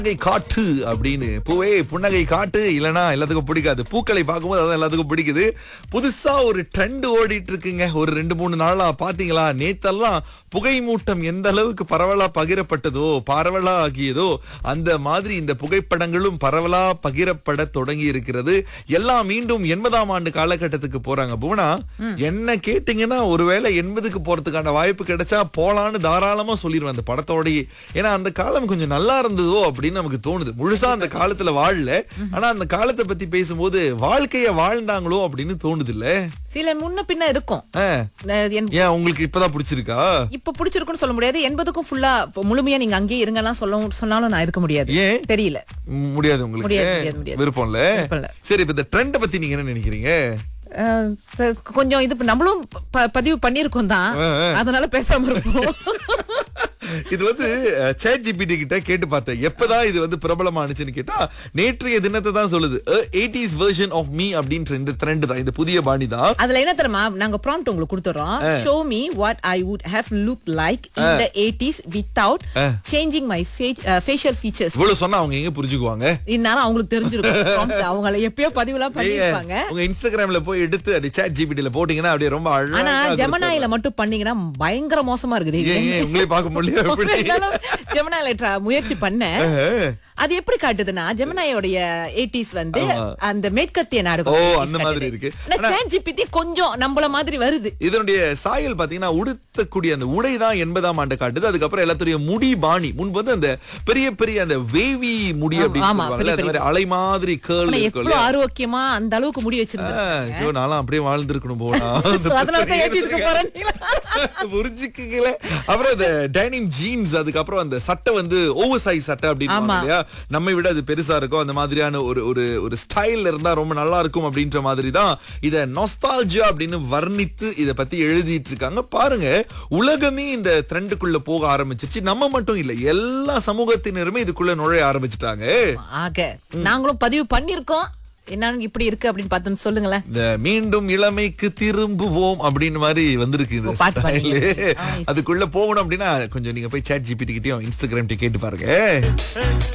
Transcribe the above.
புன்னகை காட்டு அப்படின்னு பூவே புன்னகை காட்டு இல்லனா எல்லாத்துக்கும் பிடிக்காது பூக்களை பார்க்கும்போது அதான் எல்லாத்துக்கும் பிடிக்குது புதுசா ஒரு ட்ரெண்ட் ஓடிட்டு இருக்குங்க ஒரு ரெண்டு மூணு நாளா பாத்தீங்களா நேத்தெல்லாம் புகை மூட்டம் எந்த அளவுக்கு பரவலா பகிரப்பட்டதோ பரவலா ஆகியதோ அந்த மாதிரி இந்த புகைப்படங்களும் பரவலா பகிரப்பட தொடங்கி இருக்கிறது எல்லாம் மீண்டும் எண்பதாம் ஆண்டு காலகட்டத்துக்கு போறாங்க புவனா என்ன கேட்டீங்கன்னா ஒருவேளை எண்பதுக்கு போறதுக்கான வாய்ப்பு கிடைச்சா போலான்னு தாராளமா சொல்லிடுவேன் அந்த படத்தோடயே ஏன்னா அந்த காலம் கொஞ்சம் நல்லா இருந்ததோ அப்படின்னு நமக்கு தோணுது முழுசா அந்த காலத்துல வாழல ஆனா அந்த காலத்தை பத்தி பேசும்போது வாழ்க்கைய வாழ்ந்தாங்களோ அப்படின்னு தோணுது இல்ல சில முன்ன பின்ன இருக்கும் அஹ் என்- ஏன் உங்களுக்கு இப்பதான் பிடிச்சிருக்கா இப்ப பிடிச்சிருக்குன்னு சொல்ல முடியாது எண்பதுக்கும் ஃபுல்லா முழுமையா நீங்க அங்கேயே இருங்கலாம் சொல்ல சொன்னாலும் நான் இருக்க முடியாது ஏன்? தெரியல ம், முடியாது உங்களுக்கு முடியாது, முடியாது, முடியாது. விருப்பம் இல்ல விருப்பம் இல்ல. சரி இப்ப இந்த ட்ரெண்ட பத்தி நீங்க என்ன நினைக்கிறீங்க அஹ் ச- கொஞ்சம் இது நம்மளும் ப- பதிவு பண்ணிருக்கோம் தான் அதனால பேசாம இருப்போம் இது வந்து சேட் ஜிபிடி கிட்ட கேட்டு பார்த்தேன் எப்பதான் இது வந்து பிரபலமானுச்சுன்னு கேட்டா நேற்றைய தினத்தை தான் சொல்லுது எயிட்டிஸ் வெர்ஷன் ஆஃப் மீ அப்படின்ற இந்த ட்ரெண்ட் தான் இந்த புதிய பாணி தான் அதுல என்ன தெரியுமா நாங்க ப்ராம்ப்ட் உங்களுக்கு கொடுத்துறோம் show me what I would have look like in the 80s without changing my facial features இவ்வளவு சொன்னா அவங்க எங்க புரிஞ்சுக்குவாங்க இந்நேரம் அவங்களுக்கு தெரிஞ்சிருக்கும் prompt. அவங்கள எப்பயோ பதிவுலாம் பண்ணிருப்பாங்க உங்க இன்ஸ்டாகிராம்ல போய் எடுத்து அப்படி சேட் ஜிபிடில போட்டீங்கன்னா அப்படியே ரொம்ப ஆனா அழகா ஜெமனாயில மட்டும் பண்ணீங்கன்னா பயங்கர மோசமா இருக்குது ஏன் ஏன் உங்களே பார்க்க முடியல அப்படி ஜெமனாயில try- முயற்சி பண்ணேன் அது எப்படி காட்டுதுன்னா ஜெமனாயோடைய 80s வந்து அந்த மேற்கத்திய நாடு ஓ, அந்த மாதிரி இருக்கு. ஜிபிடி கொஞ்சம் நம்மள மாதிரி வருது இதனுடைய சாயல் பாத்தீங்கன்னா உடுத்தக்கூடிய அந்த உடை தான் எண்பதாம் ஆண்டு காட்டுது அதுக்கப்புறம் எல்லாத்துடைய முடி பாணி முன்பு வந்து அந்த பெரிய பெரிய அந்த வேவி முடி அப்படின்னு ஆமா, சொல்லுவாங்கல்ல அந்த பெரிய, மாதிரி அலை மாதிரி கேர்ள் ஆனா இருக்கும் எவ்வளவு ஆரோக்கியமா அந்த அளவுக்கு முடி வச்சிருந்தேன் ஐயோ நான்லாம் அப்படியே வாழ்ந்திருக்கணும் போனா அதனால தான் ஏற்றிட்டு போறேன் புரிஞ்சுக்கல அப்புறம் இந்த டைனிங் ஜீன்ஸ் அதுக்கப்புறம் அந்த சட்டை வந்து ஓவர் சைஸ் சட்டை அப்படின்னு ஆமா. இல்லையா நம்மை விட அது பெருசா இருக்கும் அந்த மாதிரியான ஒரு ஒரு ஒரு ஸ்டைல்ல இருந்தா ரொம்ப நல்லா இருக்கும் அப்படின்ற மாதிரி தான் இத நொஸ்டால்ஜியா அப்படின்னு வர்ணித்து இத பத்தி எழுதிட்டு இருக்காங்க பாருங்க உலகமே இந்த ட்ரெண்டுக்குள்ள போக ஆரம்பிச்சிருச்சு நம்ம மட்டும் இல்ல எல்லா சமூகத்தினருமே இதுக்குள்ள நுழைய ஆரம்பிச்சிட்டாங்க ஆக நாங்களும் பதிவு பண்ணிருக்கோம் என்னன்னு இப்படி இருக்கு அப்படின்னு பார்த்து சொல்லுங்களேன் இந்த மீண்டும் இளமைக்கு திரும்புவோம் அப்படின்னு மாதிரி வந்திருக்கு இந்த ஓ, பாட்டு style. பாடுறீங்க. அதுக்குள்ள போகணும் அப்படின்னா கொஞ்சம் நீங்க போய் சேட் ஜிபிடி கிட்டயும் இன்ஸ்டாகிராம் கேட்டு பாருங்க